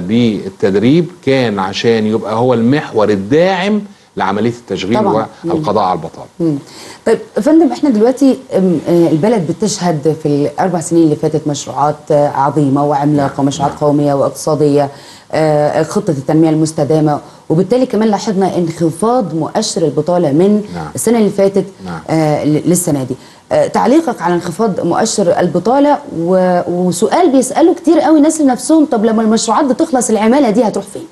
بالتدريب كان عشان يبقى هو المحور الداعم لعمليه التشغيل طبعاً. والقضاء على البطاله مم. طيب يا فندم احنا دلوقتي أم، آه، البلد بتشهد في الاربع سنين اللي فاتت مشروعات آه، عظيمه وعملاقه مشروعات قوميه واقتصاديه آه، خطه التنميه المستدامه وبالتالي كمان لاحظنا انخفاض مؤشر البطاله من نعم. السنه اللي فاتت نعم. آه، ل- للسنه دي آه، تعليقك على انخفاض مؤشر البطاله و- وسؤال بيسالوا كتير قوي ناس لنفسهم طب لما المشروعات دي تخلص العماله دي هتروح فين؟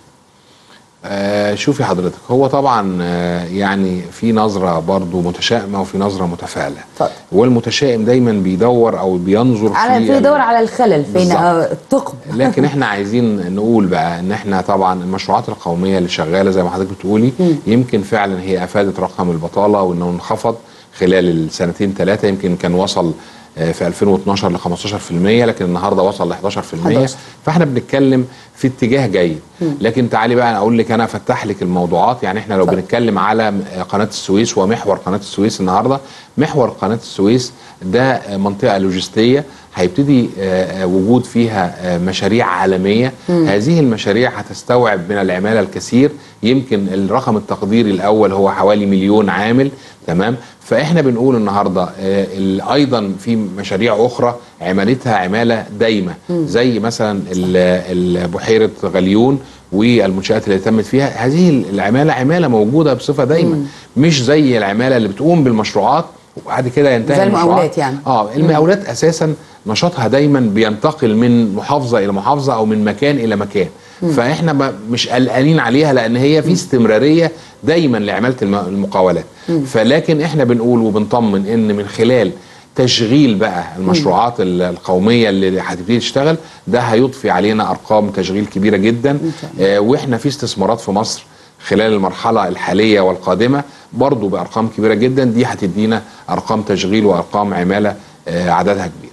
آه شوفي حضرتك هو طبعا آه يعني في نظره برضو متشائمه وفي نظره متفائله اتفضل. والمتشائم دايما بيدور او بينظر على في ال- يدور على الخلل فين بالظبط. آه، الثقب لكن احنا عايزين نقول بقى ان احنا طبعا المشروعات القوميه اللي شغاله زي ما حضرتك بتقولي يمكن فعلا هي افادت رقم البطاله وانه انخفض خلال السنتين ثلاثه يمكن كان وصل آه، في 2012 ل 15% لكن النهارده وصل ل 11% 11. فاحنا بنتكلم في اتجاه جيد لكن تعالي بقى اقول لك انا افتح لك الموضوعات يعني احنا لو اتفضل. بنتكلم على قناه السويس ومحور قناه السويس النهارده محور قناه السويس ده منطقه لوجستيه هيبتدي آه، آه، وجود فيها آه، مشاريع عالميه هذه المشاريع هتستوعب من العماله الكثير يمكن الرقم التقديري الاول هو حوالي مليون عامل تمام فاحنا بنقول النهارده آه، ال- ايضا في مشاريع اخرى عمالتها عماله دايمه زي مثلا ال- ال- بحيره غليون والمنشات اللي تمت فيها هذه العماله عماله موجوده بصفه دايمه مش زي العماله اللي بتقوم بالمشروعات وبعد كده ينتهي زي المقاولات المشروعات. يعني. اه المقاولات اساسا نشاطها دايما بينتقل من محافظه الى محافظه او من مكان الى مكان فاحنا ما- مش قلقانين عليها لان هي في استمراريه دايما لعماله الم- المقاولات فلكن احنا بنقول وبنطمن ان من خلال تشغيل بقى المشروعات ال- القوميه اللي هتبتدي تشتغل ده هيضفي علينا ارقام تشغيل كبيره جدا آه واحنا في استثمارات في مصر خلال المرحله الحاليه والقادمه برضو بارقام كبيره جدا دي هتدينا ارقام تشغيل وارقام عماله آه عددها كبير